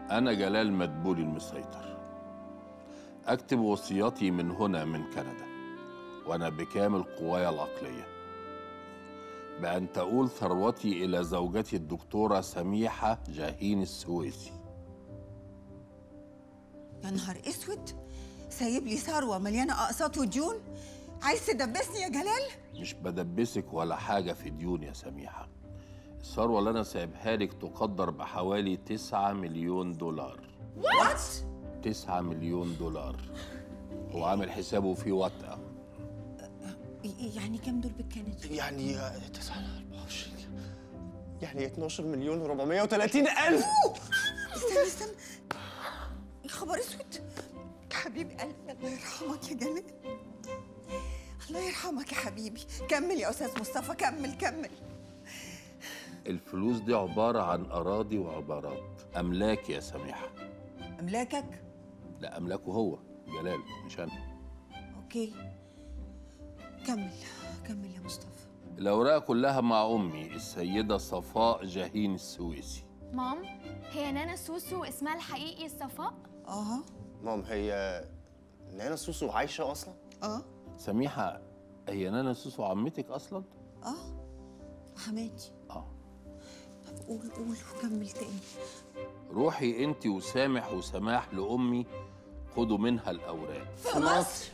أنا جلال مدبولي المسيطر أكتب وصياتي من هنا من كندا وأنا بكامل قواي العقلية بأن تؤول ثروتي إلى زوجتي الدكتورة سميحة جاهين السويسي يا نهار اسود سايب لي ثروه مليانه اقساط وديون عايز تدبسني يا جلال مش بدبسك ولا حاجة في ديون يا سميحة الثروة اللي أنا سايبها لك تقدر بحوالي 9 مليون دولار وات 9 مليون دولار هو عامل حسابه في وطأة يعني كام دول بالكندي يعني 9 24 يعني 12 مليون و430 الف استنى استنى يا خبر اسود حبيب قلبي الله يرحمك يا جلال الله يرحمك يا حبيبي كمل يا استاذ مصطفى كمل كمل الفلوس دي عبارة عن أراضي وعبارات أملاك يا سميحة املاكك لا أملاكه هو جلال مش أنا اوكي كمل كمل يا مصطفى الأوراق كلها مع أمي السيدة صفاء جاهين السويسي مام هي نانا سوسو اسمها الحقيقي صفاء اه مام هي نانا سوسو عايشه اصلا اه سميحة هي نانا سوسو عمتك أصلا؟ اه حماتي آه طب قول قول وكمل تاني روحي أنت وسامح وسماح لأمي خدوا منها الأوراق في مصر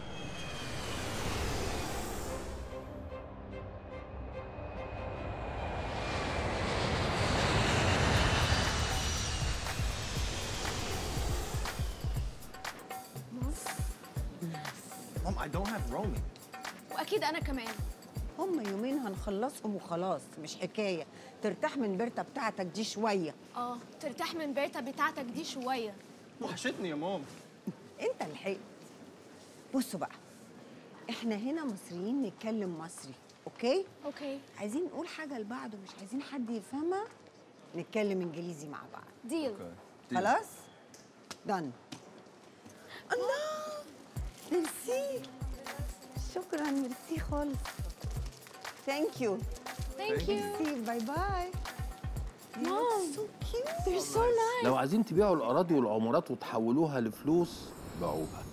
مام I don't have roaming واكيد انا كمان هم يومين هنخلصهم وخلاص مش حكايه ترتاح من بيرتا بتاعتك دي شويه اه ترتاح من بيرتا بتاعتك دي شويه وحشتني يا مام انت لحقت بصوا بقى احنا هنا مصريين نتكلم مصري اوكي اوكي عايزين نقول حاجه لبعض ومش عايزين حد يفهمها نتكلم انجليزي مع بعض ديل خلاص دن الله ميرسي شكرا ميرسي خالص ثانك يو ثانك يو ميرسي باي باي مام سو كيوت they're so nice لو عايزين تبيعوا الأراضي والعمارات وتحولوها لفلوس باعوها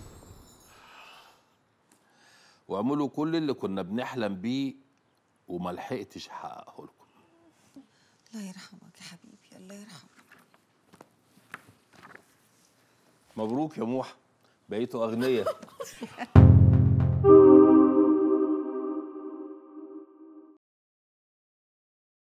واعملوا كل اللي كنا بنحلم بيه وما لحقتش احققه لكم الله يرحمك يا حبيبي الله يرحمك مبروك يا موحى بقيتوا اغنياء